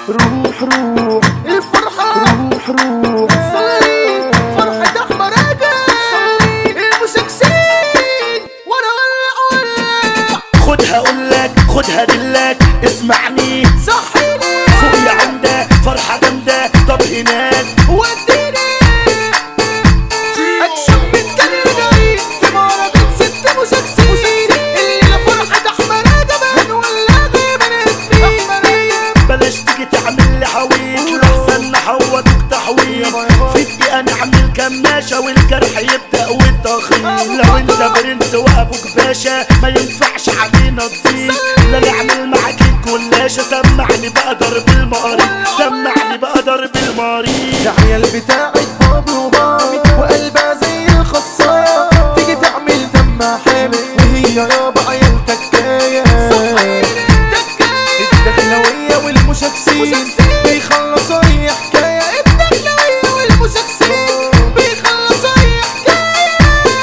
روح روح الفرحة روح روح صلي فرحة احمر اجل المشكسين وانا ولع ولع خدها اقولك خدها دلك اسمعني صحيني فوق يا عمدة فرحة جامدة طب هناك وديني اكشن من كان جاي في مهرجان ست مشكسين الليلة فرحة احمر اجل هنولع من اسمي احمر اجل بلاش تيجي تعمل لي حويط لحسن نحوطك تحويط في دقيقة نعمل كماشة والجرح يبدأ والتخيط لو انت برنس وابوك باشا ما ينفعش علينا تزيد لا نعمل معاك الكلاشة سمعني بقى ضرب المقاريض سمعني بقى ضرب المقاريض العيال بتاعت بابلو مامي وقلبها زي الخصاية تيجي تعمل دمها حامي وهي يابا عيال تكاية الدخلوية والمشاكسين بيخلصوا اي حكاية الدخلوية والمشكسين بيخلصوا اي حكاية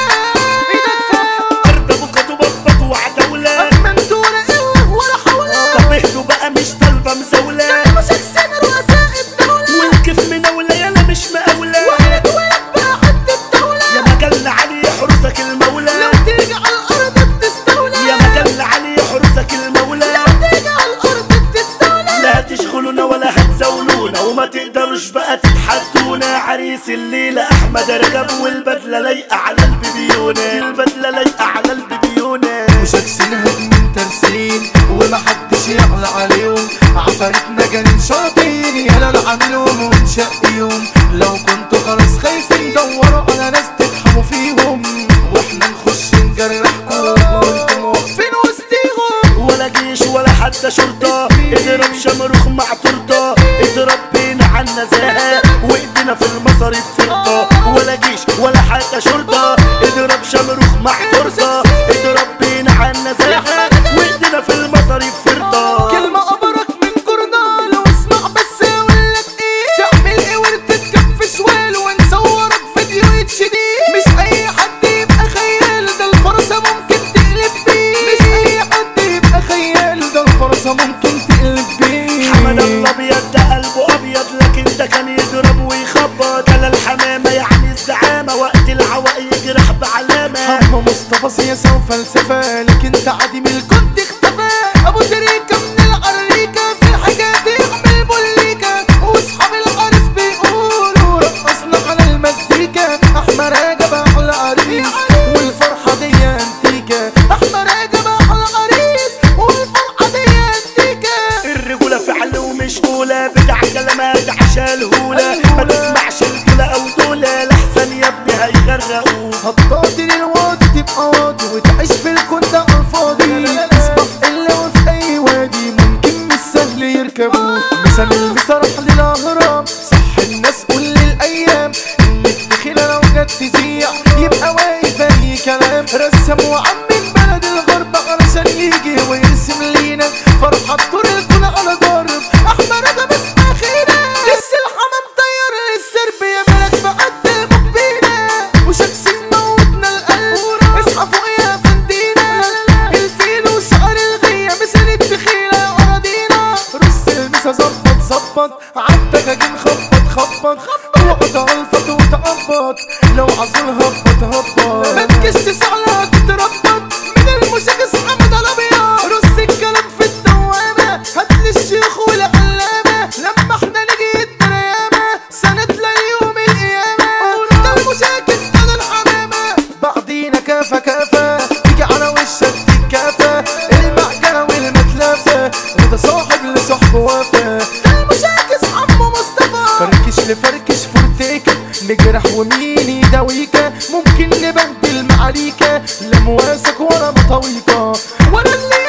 ايدك فوق أرض أبوك تبطط وعتاولة منتورة قوة ولا حول طب اهدوا بقى مش طالبة مزاولة مشكسين رؤساء الدولة والكيف مناولة يالا مش مقاولة وعليك ولك بقى حد الدولة يا مجلة علي يحرسك المولى لو تيجي على الأرض بتستولى يا مجلة علي يحرسك المولى لو تيجي على الأرض بتستولى لا هتشغلونا ولا هتزاولونا وما تقدروش بقى تتحدونا عريس الليلة أحمد رجب والبدلة لايقة على البيبيونة البدلة لايقة على البيبيونة مشاكسين هجمين ترسين ومحدش يعلى عليهم عفاريتنا جانين شاطين يلا نعملهم ونشقيهم لو كنتوا خلاص خايفين دوروا على ناس تفهموا فيهم واحنا نخش نجرحكم وانتم واقفين وسطيهم ولا جيش ولا حتى شرطة اضرب شمروخ مع تورتة اضرب بينا عن نزاهة وايدينا في المصاريف فرطة ولا جيش ولا حتى شرطة اضرب شمروخ مع تورتة اضرب بينا عن نزاهة وايدينا في المصاريف فرطة كلمة أبرك من جورنال واسمع بس أقولك إيه تعمل إيه وتتكف شوال ونصورك فيديو اتش دي مش أي حد يبقى خيال ده الفرصة ممكن تقلب بيه مش اي حد يبقى خيال ده الفرصة ممكن تقلب بيه حمد الابيض ده قلبه ابيض لكن ده كان يضرب ويخبط على الحمامة يعني الزعامة وقت العوق يجرح بعلامة حمو مصطفى سياسة وفلسفة لكن ده عديم الكون كنت اختفى أبو تريكة من العريكة في الحاجات يعمل بوليكة واصحاب العرس بيقولوا رقصنا على المزيكا احمر رجب احلى عريس والفرحة دي انتيكا أحمر راجب على العريس والفرحة دي أنتيكة الرجولة فعل ومش قولة بتاع كلمات عشان الهولة ما تسمعش الكلى او دولة لحسن يا ابني هيغرقوك هتقضي للوادي تبقى واضي وتعيش في الكون ده على الفاضي تصبح الا وفي اي وادي ممكن مش سهل يركبوه مثال المسرح للاهرام صح الناس كل الايام ان الدخيلة لو جت تذيع يبقى واقف اي كلام رسم وعمم بلد الغرب علشان يجي ويرسم لينا فرحة طول الكون على ضرب احمر رجب اسمع خيرة لسه الحمام طير السرب يا ملك بعد المقبيلة وشمسين موتنا القلب اصحى فوق يا فندينا الفيل وشعر الغية مثل الدخيلة أراضينا رص المسا ظبط ظبط عدك اجين خبط خبط وقت الفت وتقبط لو عزول هبط هبط ما تجيش تسعلها تتربط من المشاكس حمد الابيض رص الكلام في الدوامة هاتلي الشيخ والعلامة لما احنا نيجي الدريامة سند ليوم القيامة ده المشاكس ده الحمامة بعدينا كافة كافة تيجي على وشك تتكافى المعجنة والمتلافة وده صاحب لصاحبه وافى ده المشاكس عمو مصطفى فركش لفركش فورتيكا نجرح ومين يداويكا ممكن نبدل معاليكا لا مواسك ولا مطاويكا وانا اللي